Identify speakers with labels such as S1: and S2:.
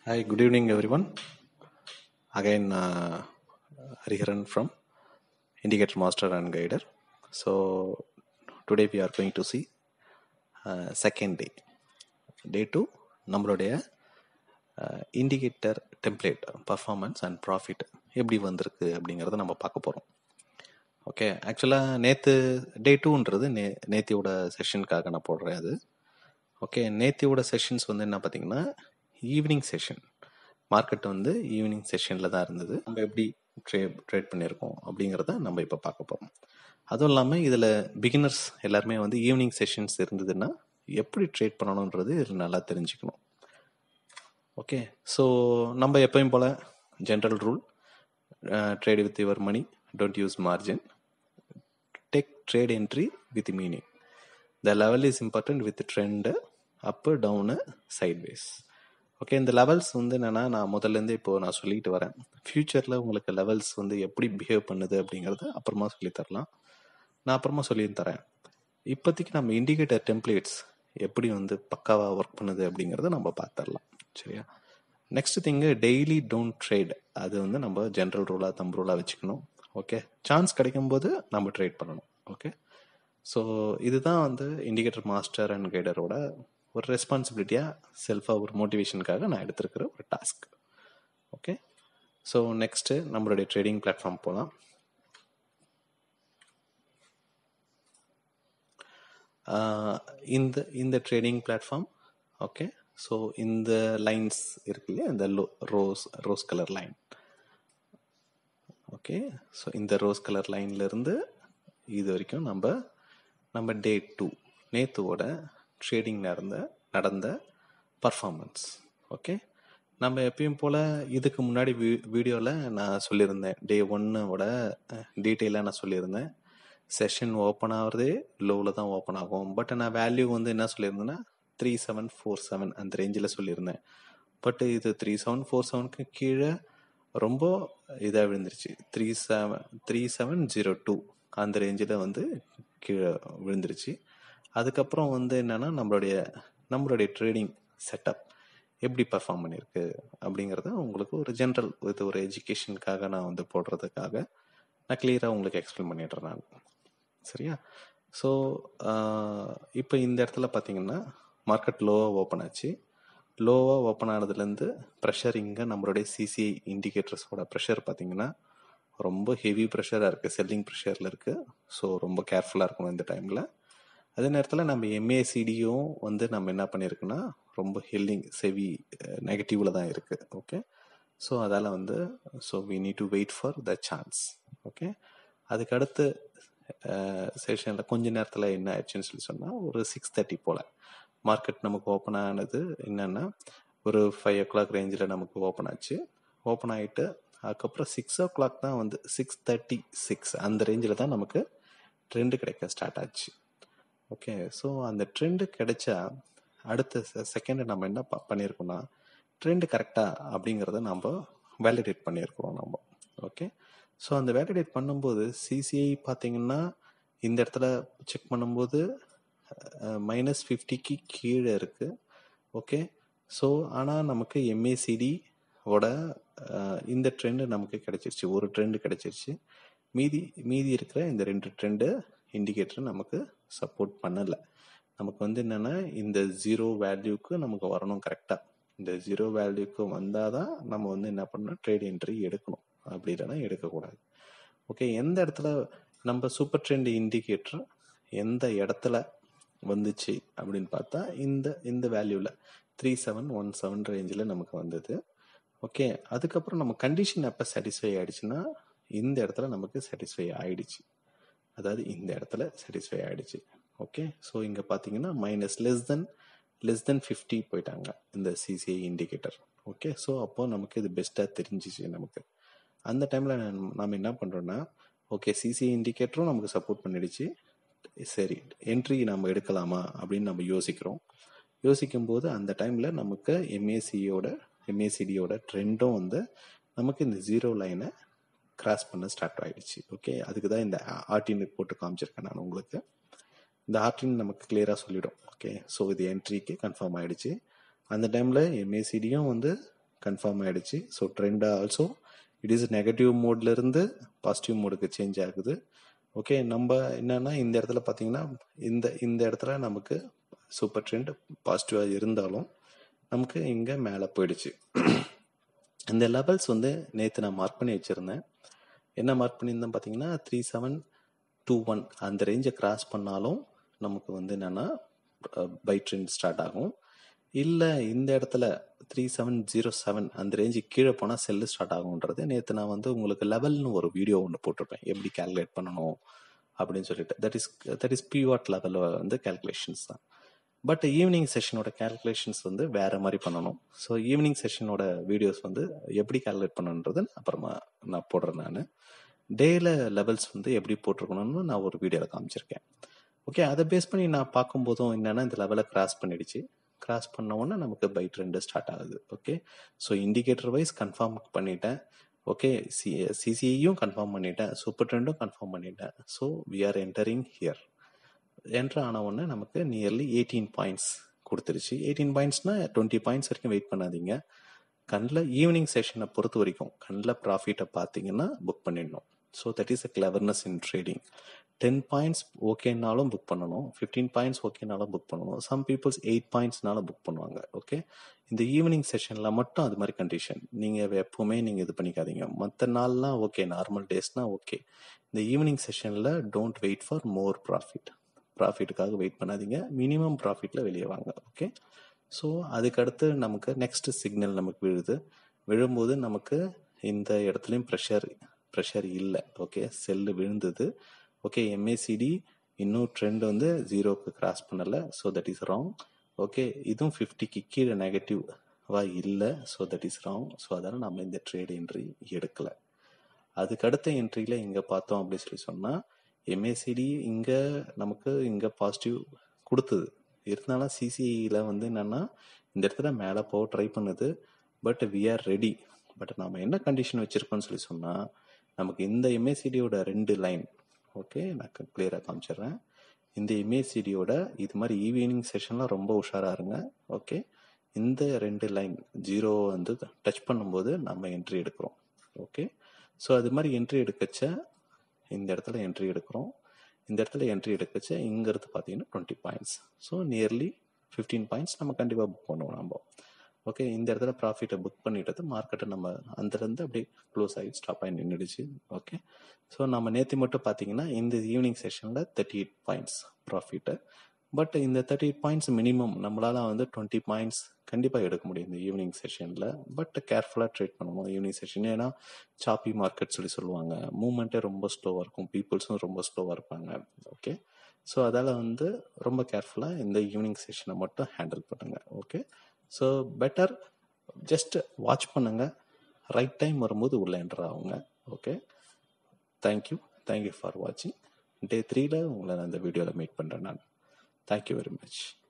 S1: Hi, good evening, everyone. Again, uh, Hariharan from Indicator Master and Guider. So, today we are going to see uh, second day. Day 2 நம்மளுடைய indicator template performance and profit எப்படி வந்திருக்கு அப்படிங்கிறத நம்ம பார்க்க போகிறோம் okay ஆக்சுவலாக நேற்று டே டூன்றது நே நேத்தியோட செஷனுக்காக நான் போடுறேன் அது ஓகே நேத்தியோட செஷன்ஸ் வந்து என்ன பார்த்தீங்கன்னா ஈவினிங் செஷன் மார்க்கெட் வந்து ஈவினிங் செஷனில் தான் இருந்தது நம்ம எப்படி ட்ரே ட்ரேட் பண்ணியிருக்கோம் அப்படிங்கிறத நம்ம இப்போ பார்க்க போகிறோம் அதுவும் இல்லாமல் இதில் பிகினர்ஸ் எல்லாருமே வந்து ஈவினிங் செஷன்ஸ் இருந்ததுன்னா எப்படி ட்ரேட் பண்ணணுன்றது இதில் நல்லா தெரிஞ்சுக்கணும் ஓகே ஸோ நம்ம எப்பயும் போல் general rule trade with your money don't use margin take trade entry with meaning the level is important with trend up down sideways okay இந்த லெவல்ஸ் வந்து என்னென்னா நான் முதல்லேருந்து இப்போது நான் சொல்லிட்டு வரேன் ஃப்யூச்சரில் உங்களுக்கு லெவல்ஸ் வந்து எப்படி பிஹேவ் பண்ணுது அப்படிங்கிறத அப்புறமா சொல்லி தரலாம் நான் அப்புறமா சொல்லி தரேன் இப்போதைக்கு நம்ம இண்டிகேட்டர் டெம்ப்ளேட்ஸ் எப்படி வந்து பக்காவாக ஒர்க் பண்ணுது அப்படிங்கிறத நம்ம பார்த்துடலாம் சரியா next thing daily don't trade அது வந்து நம்ம ஜென்ரல் ரூலாக தம் ரூலாக வச்சுக்கணும் ஓகே சான்ஸ் கிடைக்கும்போது நம்ம ட்ரேட் பண்ணணும் ஓகே ஸோ இதுதான் வந்து இண்டிகேட்டர் மாஸ்டர் அண்ட் கைடரோட ஒரு ரெஸ்பான்சிபிலிட்டியாக செல்ஃபாக ஒரு மோட்டிவேஷனுக்காக நான் எடுத்திருக்கிற ஒரு டாஸ்க் ஓகே ஸோ நெக்ஸ்ட்டு நம்மளுடைய ட்ரேடிங் பிளாட்ஃபார்ம் போகலாம் இந்த இந்த ட்ரேடிங் பிளாட்ஃபார்ம் ஓகே ஸோ இந்த லைன்ஸ் இருக்கு இல்லையா இந்த low rose rose colour line okay so இந்த ரோஸ் கலர் லைன்லேருந்து இது வரைக்கும் நம்ம நம்ம டே டூ நேத்துவோட ட்ரேடிங் நடந்த நடந்த பர்ஃபார்மன்ஸ் ஓகே நம்ம எப்பயும் போல் இதுக்கு முன்னாடி வீ வீடியோவில் நான் சொல்லியிருந்தேன் டே ஒன்னோட டீட்டெயிலாக நான் சொல்லியிருந்தேன் செஷன் ஓப்பன் ஆகிறதே லோவில் தான் ஓப்பன் ஆகும் பட் நான் வேல்யூ வந்து என்ன சொல்லியிருந்தேன்னா த்ரீ செவன் ஃபோர் செவன் அந்த ரேஞ்சில் சொல்லியிருந்தேன் பட் இது த்ரீ செவன் ஃபோர் செவனுக்கு கீழே ரொம்ப இதாக விழுந்துருச்சு three seven three seven zero two அந்த ரேஞ்சில் வந்து கீழே விழுந்துருச்சு அதுக்கப்புறம் வந்து என்னென்னா நம்மளுடைய நம்மளுடைய ட்ரேடிங் செட்டப் எப்படி பர்ஃபார்ம் பண்ணியிருக்கு அப்படிங்கிறத உங்களுக்கு ஒரு ஜென்ரல் இது ஒரு எஜுகேஷனுக்காக நான் வந்து போடுறதுக்காக நான் கிளியராக உங்களுக்கு எக்ஸ்பிளைன் பண்ணிடுறேன் நான் சரியா ஸோ இப்போ இந்த இடத்துல பார்த்தீங்கன்னா மார்க்கெட் லோவாக ஓப்பன் ஆச்சு லோவாக ஓப்பன் ஆனதுலேருந்து ப்ரெஷர் இங்கே நம்மளுடைய சிசிஐ இண்டிகேட்டர்ஸோட ப்ரெஷர் பார்த்தீங்கன்னா ரொம்ப ஹெவி ப்ரெஷராக இருக்குது செல்லிங் ப்ரெஷரில் இருக்குது ஸோ ரொம்ப கேர்ஃபுல்லாக இருக்கணும் இந்த டைமில் அதே நேரத்தில் நம்ம எம்ஏசிடியும் வந்து நம்ம என்ன பண்ணியிருக்குன்னா ரொம்ப ஹெல்லிங் செவி நெகட்டிவில் தான் இருக்குது ஓகே ஸோ அதால் வந்து so we need to wait for the chance okay அதுக்கு அடுத்து செஷனில் கொஞ்ச நேரத்தில் என்ன ஆயிடுச்சுன்னு சொல்லி சொன்னால் ஒரு சிக்ஸ் தேர்ட்டி போல் மார்க்கெட் நமக்கு ஓப்பன் ஆனது என்னென்னா ஒரு ஃபைவ் ஓ கிளாக் ரேஞ்சில் நமக்கு ஓப்பன் ஆச்சு ஓப்பன் ஆகிட்டு அதுக்கப்புறம் சிக்ஸ் ஓ கிளாக் தான் வந்து சிக்ஸ் தேர்ட்டி சிக்ஸ் அந்த ரேஞ்சில் தான் நமக்கு ட்ரெண்டு கிடைக்க ஸ்டார்ட் ஆச்சு ஓகே ஸோ அந்த ட்ரெண்டு கிடைச்சா அடுத்த செகண்டு நம்ம என்ன ப பண்ணியிருக்கோம்னா ட்ரெண்டு கரெக்டாக அப்படிங்கிறத நம்ம வேலிடேட் பண்ணியிருக்கிறோம் நம்ம ஓகே ஸோ அந்த வேலிடேட் பண்ணும்போது சிசிஐ பார்த்தீங்கன்னா இந்த இடத்துல செக் பண்ணும்போது மைனஸ் ஃபிஃப்டிக்கு கீழே இருக்குது ஓகே ஸோ ஆனால் நமக்கு எம்ஏசிடி ஓட இந்த ட்ரெண்டு நமக்கு கிடைச்சிருச்சு ஒரு ட்ரெண்டு கிடைச்சிருச்சு மீதி மீதி இருக்கிற இந்த ரெண்டு ட்ரெண்டு இண்டிகேட்டர் நமக்கு சப்போர்ட் பண்ணலை நமக்கு வந்து என்னென்னா இந்த ஜீரோ வேல்யூக்கு நமக்கு வரணும் கரெக்டாக இந்த ஜீரோ வேல்யூக்கு வந்தால் தான் நம்ம வந்து என்ன பண்ணணும் ட்ரேட் என்ட்ரி எடுக்கணும் அப்படி இல்லைன்னா எடுக்கக்கூடாது ஓகே எந்த இடத்துல நம்ம சூப்பர் ட்ரெண்ட் இண்டிகேட்டர் எந்த இடத்துல வந்துச்சு அப்படின்னு பார்த்தா இந்த இந்த வேல்யூவில் த்ரீ செவன் ஒன் செவன் ரேஞ்சில் நமக்கு வந்தது ஓகே அதுக்கப்புறம் நம்ம கண்டிஷன் எப்போ சாட்டிஸ்ஃபை ஆயிடுச்சுன்னா இந்த இடத்துல நமக்கு சாட்டிஸ்ஃபை ஆயிடுச்சு அதாவது இந்த இடத்துல சாட்டிஸ்ஃபை ஆயிடுச்சு ஓகே ஸோ இங்கே பார்த்தீங்கன்னா minus less than less than fifty போயிட்டாங்க இந்த சிசிஐ இண்டிகேட்டர் ஓகே ஸோ அப்போ நமக்கு இது பெஸ்ட்டாக தெரிஞ்சிச்சு நமக்கு அந்த டைமில் நம்ம என்ன பண்ணுறோன்னா ஓகே சிசிஐ இண்டிகேட்டரும் நமக்கு சப்போர்ட் பண்ணிடுச்சு சரி என்ட்ரி நம்ம எடுக்கலாமா அப்படின்னு நம்ம யோசிக்கிறோம் யோசிக்கும் போது அந்த டைமில் நமக்கு எம்ஏசியோட எம்ஏசிடியோட ட்ரெண்டும் வந்து நமக்கு இந்த ஜீரோ லைனை கிராஸ் பண்ண ஸ்டார்ட் ஆகிடுச்சு ஓகே அதுக்கு தான் இந்த ஆர்டின் போட்டு காமிச்சிருக்கேன் நான் உங்களுக்கு இந்த ஆர்டின் நமக்கு கிளியராக சொல்லிடும் ஓகே ஸோ இது என்ட்ரிக்கு கன்ஃபார்ம் ஆகிடுச்சு அந்த டைமில் எம்ஏசிடியும் வந்து கன்ஃபார்ம் ஆயிடுச்சு so trend also it is negative மோட்ல இருந்து பாசிட்டிவ் மோடுக்கு சேஞ்ச் ஆகுது ஓகே நம்ம என்னன்னா இந்த இடத்துல பார்த்தீங்கன்னா இந்த இந்த இடத்துல நமக்கு சூப்பர் ட்ரெண்ட் பாசிட்டிவாக இருந்தாலும் நமக்கு இங்கே மேலே போயிடுச்சு இந்த லெவல்ஸ் வந்து நேற்று நான் மார்க் பண்ணி வச்சுருந்தேன் என்ன மார்க் பண்ணியிருந்தேன் பார்த்தீங்கன்னா த்ரீ செவன் டூ ஒன் அந்த ரேஞ்சை கிராஸ் பண்ணாலும் நமக்கு வந்து என்னென்னா பை ட்ரெண்ட் ஸ்டார்ட் ஆகும் இல்லை இந்த இடத்துல த்ரீ செவன் ஜீரோ செவன் அந்த ரேஞ்சுக்கு கீழே போனால் செல்லு ஸ்டார்ட் ஆகுன்றது நேற்று நான் வந்து உங்களுக்கு லெவல்னு ஒரு வீடியோ ஒன்று போட்டிருப்பேன் எப்படி கேல்குலேட் பண்ணணும் அப்படின்னு சொல்லிட்டு that is that is pivot லெவலில் வந்து கேல்குலேஷன்ஸ் தான் பட் ஈவினிங் செஷனோட கேல்குலேஷன்ஸ் வந்து வேற மாதிரி பண்ணணும் ஸோ ஈவினிங் செஷனோட வீடியோஸ் வந்து எப்படி கேல்குலேட் பண்ணணுன்றது அப்புறமா நான் போடுறேன் நான் டேல லெவல்ஸ் வந்து எப்படி போட்டிருக்கணும்னு நான் ஒரு வீடியோவில் காமிச்சிருக்கேன் ஓகே அதை பேஸ் பண்ணி நான் பார்க்கும்போதும் என்னன்னா இந்த லெவலை கிராஸ் பண்ணிடுச்சு கிராஸ் பண்ண உடனே நமக்கு பை ட்ரெண்டு ஸ்டார்ட் ஆகுது okay so indicator wise confirm பண்ணிட்டேன் ஓகே சி சிசிஐயும் கன்ஃபார்ம் பண்ணிட்டேன் சூப்பர் ட்ரெண்டும் கன்ஃபார்ம் பண்ணிட்டேன் so we are entering here entry ஆன உடனே நமக்கு நியர்லி எயிட்டீன் பாயிண்ட்ஸ் கொடுத்துருச்சு எயிட்டீன் பாயிண்ட்ஸ்னா டுவெண்ட்டி பாயிண்ட்ஸ் வரைக்கும் வெயிட் பண்ணாதீங்க கண்ணில் ஈவினிங் செஷனை பொறுத்த வரைக்கும் கண்ணில் ப்ராஃபிட்டை பார்த்தீங்கன்னா புக் பண்ணிடணும் so that is a cleverness in trading ten points ஓகேனாலும் புக் பண்ணணும் ஃபிஃப்டீன் பாயிண்ட்ஸ் ஓகேனாலும் புக் பண்ணணும் சம் பீப்புள்ஸ் எயிட் பாயிண்ட்ஸ்னால புக் பண்ணுவாங்க ஓகே இந்த ஈவினிங் செஷனில் மட்டும் அது மாதிரி கண்டிஷன் நீங்கள் எப்பவுமே நீங்கள் இது பண்ணிக்காதீங்க மற்ற நாள்லாம் ஓகே நார்மல் டேஸ்னால் ஓகே இந்த ஈவினிங் செஷனில் don't wait for more profit ப்ராஃபிட்டுக்காக வெயிட் பண்ணாதீங்க மினிமம் ப்ராஃபிட்டில் வெளியே வாங்க ஓகே ஸோ அதுக்கடுத்து நமக்கு நெக்ஸ்ட் சிக்னல் நமக்கு விழுது விழும்போது நமக்கு இந்த இடத்துலையும் ப்ரெஷர் ப்ரெஷர் இல்லை ஓகே செல்லு விழுந்தது ஓகே எம்ஏசிடி இன்னும் ட்ரெண்ட் வந்து ஜீரோக்கு கிராஸ் பண்ணலை so that is wrong okay இதுவும் ஃபிஃப்டிக்கு கீழே நெகட்டிவா இல்லை so that is wrong so அதனால் நம்ம இந்த ட்ரேட் என்ட்ரி எடுக்கலை அதுக்கு அடுத்த என்ட்ரியில் இங்கே பார்த்தோம் அப்படின்னு சொல்லி சொன்னால் எம்ஏசிடி இங்கே நமக்கு இங்கே பாசிட்டிவ் கொடுத்தது இருந்தாலும் சிசிஐயில் வந்து என்னென்னா இந்த இடத்துல மேலே போக ட்ரை பண்ணுது but we are ready but நம்ம என்ன கண்டிஷன் வச்சுருக்கோம்னு சொல்லி சொன்னால் நமக்கு இந்த எம்ஏசிடியோட ரெண்டு லைன் ஓகே நான் கிளியராக காமிச்சிடுறேன் இந்த எம்ஏசிடியோட இது மாதிரி ஈவினிங் செஷன்லாம் ரொம்ப உஷாராக இருங்க ஓகே இந்த ரெண்டு லைன் ஜீரோ வந்து டச் பண்ணும்போது நம்ம என்ட்ரி எடுக்கிறோம் ஓகே ஸோ அது மாதிரி என்ட்ரி எடுக்கச்ச இந்த இடத்துல என்ட்ரி எடுக்கிறோம் இந்த இடத்துல என்ட்ரி எடுக்கச்ச இங்கிறது பார்த்தீங்கன்னா twenty points so nearly fifteen points நம்ம கண்டிப்பாக புக் பண்ணுவோம் நம்ம ஓகே இந்த இடத்துல ப்ராஃபிட்டை புக் பண்ணிட்டது மார்க்கெட்டை நம்ம அந்தலேருந்து அப்படியே க்ளோஸ் ஆகி ஸ்டாப் ஆகி நின்றுடுச்சு ஓகே ஸோ நம்ம நேற்று மட்டும் பார்த்தீங்கன்னா இந்த ஈவினிங் செஷனில் thirty eight points profit but இந்த தேர்ட்டி எயிட் பாயிண்ட்ஸ் மினிமம் நம்மளால வந்து டுவெண்ட்டி பாயிண்ட்ஸ் கண்டிப்பாக எடுக்க முடியும் இந்த ஈவினிங் செஷனில் பட் கேர்ஃபுல்லாக ட்ரேட் பண்ணணும் ஈவினிங் செஷன் ஏன்னா சாப்பி மார்க்கெட் சொல்லி சொல்லுவாங்க மூமெண்ட்டே ரொம்ப ஸ்லோவாக இருக்கும் பீப்புள்ஸும் ரொம்ப ஸ்லோவாக இருப்பாங்க ஓகே ஸோ அதால் வந்து ரொம்ப கேர்ஃபுல்லாக இந்த ஈவினிங் செஷனை மட்டும் ஹேண்டில் பண்ணுங்க okay so better just watch பண்ணுங்க ரைட் டைம் வரும்போது உள்ள என்டர் ஆகுங்க ஓகே தேங்க்யூ தேங்க்யூ ஃபார் வாட்சிங் டே த்ரீல உங்களை நான் இந்த வீடியோவில் மீட் பண்ணுறேன் நான் தேங்க்யூ வெரி மச்